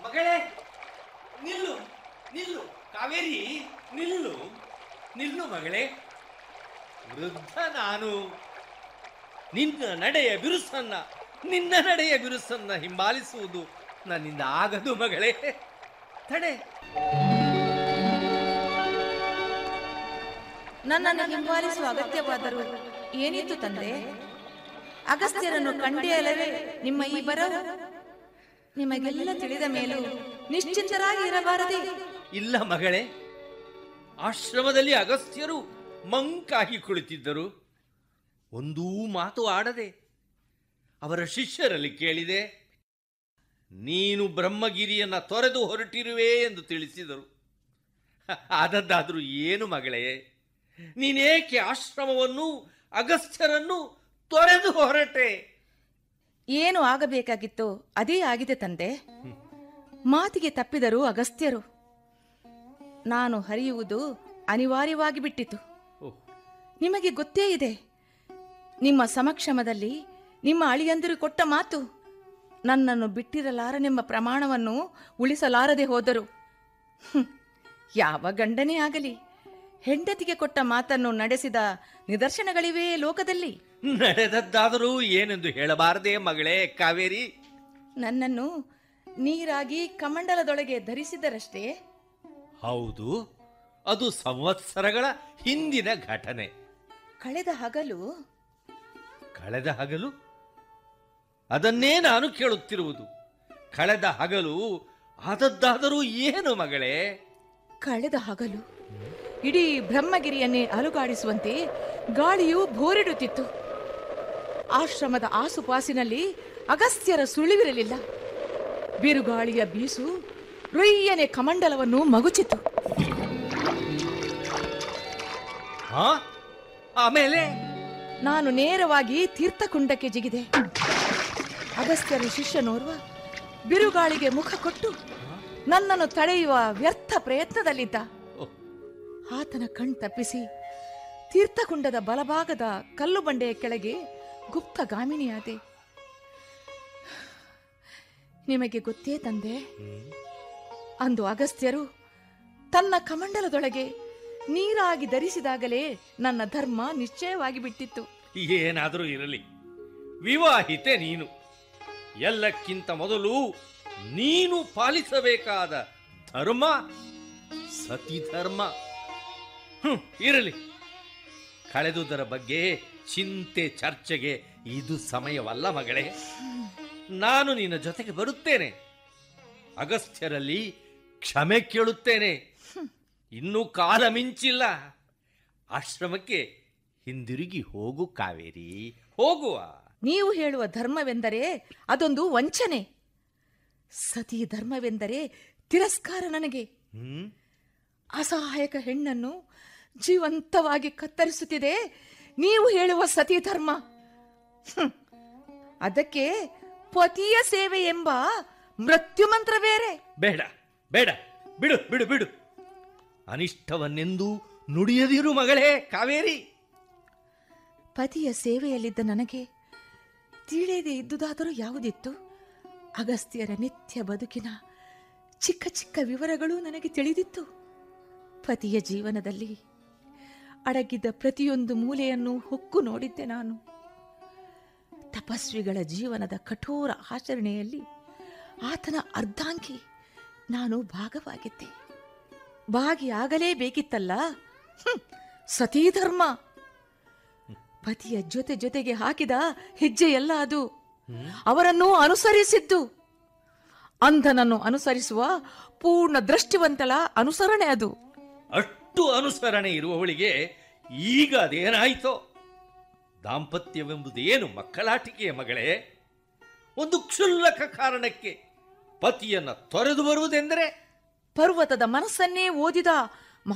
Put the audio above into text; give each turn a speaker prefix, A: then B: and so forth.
A: ಮಗಳೇ ನಿಲ್ಲು ನಿಲ್ಲು ಕಾವೇರಿ ನಿಲ್ಲು ನಿಲ್ಲು ಮಗಳೇ ವೃದ್ಧ ನಾನು ನಿನ್ನ ನಡೆಯ ಬಿರುಸನ್ನ ನಿನ್ನ ನಡೆಯ ಬಿರುಸನ್ನ ಹಿಂಬಾಲಿಸುವುದು ನನ್ನಿಂದ ಆಗದು ಮಗಳೇ ತಡೆ
B: ನನ್ನನ್ನು ಹಿಂಬಾಲಿಸುವ ಅಗತ್ಯವಾದರೂ ಏನಿತ್ತು ತಂದೆ ಅಗಸ್ತ್ಯರನ್ನು ಕಂಡೇ ಅಲ್ಲವೇ ನಿಮ್ಮ ಈ ಬರವು ನಿಮಗೆಲ್ಲ ತಿಳಿದ ಮೇಲೂ ನಿಶ್ಚಿಂತರಾಗಿ ಇರಬಾರದೆ
A: ಇಲ್ಲ ಮಗಳೇ ಆಶ್ರಮದಲ್ಲಿ ಅಗಸ್ತ್ಯರು ಮಂಕಾಗಿ ಕುಳಿತಿದ್ದರು ಒಂದೂ ಮಾತು ಆಡದೆ ಅವರ ಶಿಷ್ಯರಲ್ಲಿ ಕೇಳಿದೆ ನೀನು ಬ್ರಹ್ಮಗಿರಿಯನ್ನ ತೊರೆದು ಹೊರಟಿರುವೆ ಎಂದು ತಿಳಿಸಿದರು ಆದದ್ದಾದರೂ ಏನು ಮಗಳೇ ನೀನೇಕೆ ಆಶ್ರಮವನ್ನು ಅಗಸ್ತ್ಯರನ್ನು ತೊರೆದು ಹೊರಟೆ
B: ಏನು ಆಗಬೇಕಾಗಿತ್ತೋ ಅದೇ ಆಗಿದೆ ತಂದೆ ಮಾತಿಗೆ ತಪ್ಪಿದರು ಅಗಸ್ತ್ಯರು ನಾನು ಹರಿಯುವುದು ಅನಿವಾರ್ಯವಾಗಿ ಬಿಟ್ಟಿತು
A: ಓಹ್,
B: ನಿಮಗೆ ಗೊತ್ತೇ ಇದೆ ನಿಮ್ಮ ಸಮಕ್ಷಮದಲ್ಲಿ ನಿಮ್ಮ ಅಳಿಯಂದಿರು ಕೊಟ್ಟ ಮಾತು ನನ್ನನ್ನು ಬಿಟ್ಟಿರಲಾರನೆಂಬ ಪ್ರಮಾಣವನ್ನು ಉಳಿಸಲಾರದೆ ಹೋದರು ಹ್ಮ್, ಯಾವ ಗಂಡನೇ ಆಗಲಿ ಹೆಂಡತಿಗೆ ಕೊಟ್ಟ ಮಾತನ್ನು ನಡೆಸಿದ ನಿದರ್ಶನಗಳಿವೆ ಲೋಕದಲ್ಲಿ
A: ನಡೆದದ್ದಾದರೂ ಏನೆಂದು ಹೇಳಬಾರದೆ ಮಗಳೇ ಕಾವೇರಿ
B: ನನ್ನನ್ನು ನೀರಾಗಿ ಕಮಂಡಲದೊಳಗೆ ಧರಿಸಿದರಷ್ಟೇ
A: ಹೌದು ಅದು ಸಂವತ್ಸರಗಳ ಹಿಂದಿನ ಘಟನೆ
B: ಕಳೆದ ಹಗಲು
A: ಕಳೆದ ಹಗಲು ಅದನ್ನೇ ನಾನು ಕೇಳುತ್ತಿರುವುದು ಕಳೆದ ಹಗಲು ಆದದ್ದಾದರೂ ಏನು ಮಗಳೇ
B: ಕಳೆದ ಹಗಲು ಇಡೀ ಬ್ರಹ್ಮಗಿರಿಯನ್ನೇ ಅಲುಗಾಡಿಸುವಂತೆ ಗಾಳಿಯು ಬೋರಿಡುತ್ತಿತ್ತು ಆಶ್ರಮದ ಆಸುಪಾಸಿನಲ್ಲಿ ಅಗಸ್ತ್ಯರ ಸುಳಿವಿರಲಿಲ್ಲ ಬಿರುಗಾಳಿಯ ಬೀಸು ರೊಯ್ಯನೆ ಕಮಂಡಲವನ್ನು ಮಗುಚಿತು
A: ಹಾ ಆಮೇಲೆ
B: ನಾನು ನೇರವಾಗಿ ತೀರ್ಥಕುಂಡಕ್ಕೆ ಜಿಗಿದೆ ಅಗಸ್ತ್ಯರ ಶಿಷ್ಯನೋರ್ವ ಬಿರುಗಾಳಿಗೆ ಮುಖ ಕೊಟ್ಟು ನನ್ನನ್ನು ತಡೆಯುವ ವ್ಯರ್ಥ ಪ್ರಯತ್ನದಲ್ಲಿದ್ದ
A: ಓಹ್,
B: ಆತನ ಕಣ್ ತಪ್ಪಿಸಿ ತೀರ್ಥಕುಂಡದ ಬಲಭಾಗದ ಕಲ್ಲು ಬಂಡೆಯ ಕೆಳಗೆ ಗುಪ್ತಗಾಮಿನಿಯಾದೆ ನಿಮಗೆ ಗೊತ್ತೇ ತಂದೆ
A: ಹ್ಮ್.
B: ಅಂದು ಅಗಸ್ತ್ಯರು ತನ್ನ ಕಮಂಡಲದೊಳಗೆ ನೀರಾಗಿ ಧರಿಸಿದಾಗಲೇ ನನ್ನ ಧರ್ಮ ನಿಶ್ಚಯವಾಗಿ ಬಿಟ್ಟಿತ್ತು
A: ಏನಾದರೂ ಇರಲಿ ವಿವಾಹಿತೆ ನೀನು ಎಲ್ಲಕ್ಕಿಂತ ಮೊದಲು ನೀನು ಪಾಲಿಸಬೇಕಾದ ಧರ್ಮ ಸತಿ ಧರ್ಮ ಹ್ಮ್, ಇರಲಿ ಕಳೆದುದರ ಬಗ್ಗೆ ಚಿಂತೆ ಚರ್ಚೆಗೆ ಇದು ಸಮಯವಲ್ಲ ಮಗಳೇ ನಾನು ನಿನ್ನ ಜೊತೆಗೆ ಬರುತ್ತೇನೆ ಅಗಸ್ತ್ಯರಲ್ಲಿ ಕ್ಷಮೆ ಕೇಳುತ್ತೇನೆ ಇನ್ನೂ ಕಾಲ ಮಿಂಚಿಲ್ಲ ಆಶ್ರಮಕ್ಕೆ ಹಿಂದಿರುಗಿ ಹೋಗು ಕಾವೇರಿ ಹೋಗುವ
B: ನೀವು ಹೇಳುವ ಧರ್ಮವೆಂದರೆ ಅದೊಂದು ವಂಚನೆ ಸತಿ ಧರ್ಮವೆಂದರೆ ತಿರಸ್ಕಾರ ನನಗೆ
A: ಹ್ಮ್
B: ಅಸಹಾಯಕ ಹೆಣ್ಣನ್ನು ಜೀವಂತವಾಗಿ ಕತ್ತರಿಸುತ್ತಿದೆ ನೀವು ಹೇಳುವ ಸತಿ ಧರ್ಮ ಹ್ಮ್. ಅದಕ್ಕೆ ಪತಿಯ ಸೇವೆ ಎಂಬ ಮೃತ್ಯು ಮಂತ್ರ ಬೇರೆ
A: ಬೇಡ ಬೇಡ ಬಿಡು ಬಿಡು ಬಿಡು ಅನಿಷ್ಟವನ್ನೆಂದು ನುಡಿಯದಿರು ಮಗಳೇ ಕಾವೇರಿ
B: ಪತಿಯ ಸೇವೆಯಲ್ಲಿದ್ದ ನನಗೆ ತಿಳಿಯದೆ ಇದ್ದುದಾದರೂ ಯಾವುದಿತ್ತು ಅಗಸ್ತ್ಯರ ನಿತ್ಯ ಬದುಕಿನ ಚಿಕ್ಕ ಚಿಕ್ಕ ವಿವರಗಳು ನನಗೆ ತಿಳಿದಿತ್ತು ಪತಿಯ ಜೀವನದಲ್ಲಿ ಅಡಗಿದ್ದ ಪ್ರತಿಯೊಂದು ಮೂಲೆಯನ್ನು ಹೊಕ್ಕು ನೋಡಿದ್ದೆ ನಾನು ತಪಸ್ವಿಗಳ ಜೀವನದ ಕಠೋರ ಆಚರಣೆಯಲ್ಲಿ ಆತನ ಅರ್ಧಾಂಗಿ ನಾನು ಭಾಗವಾಗಿದ್ದೆ ಭಾಗಿಯಾಗಲೇಬೇಕಿತ್ತಲ್ಲ ಹ್ಮ್, ಸತೀ ಧರ್ಮ ಪತಿಯ ಜೊತೆ ಜೊತೆಗೆ ಹಾಕಿದ ಹೆಜ್ಜೆಯಲ್ಲ ಅದು ಅವರನ್ನು ಅನುಸರಿಸಿದ್ದು ಅಂಧನನ್ನು ಅನುಸರಿಸುವ ಪೂರ್ಣ ದೃಷ್ಟಿವಂತಳ ಅನುಸರಣೆ ಅದು
A: ಅಷ್ಟು ಅನುಸರಣೆ ಇರುವವಳಿಗೆ ಈಗ ಅದೇನಾಯಿತೋ ದಾಂಪತ್ಯವೆಂಬುದೇನು ಮಕ್ಕಳಾಟಿಕೆಯ ಮಗಳೇ ಒಂದು ಕ್ಷುಲ್ಲಕ ಕಾರಣಕ್ಕೆ ಪತಿಯನ್ನ ತೊರೆದು ಬರುವುದೆಂದರೆ
B: ಪರ್ವತದ ಮನಸ್ಸನ್ನೇ ಓದಿದ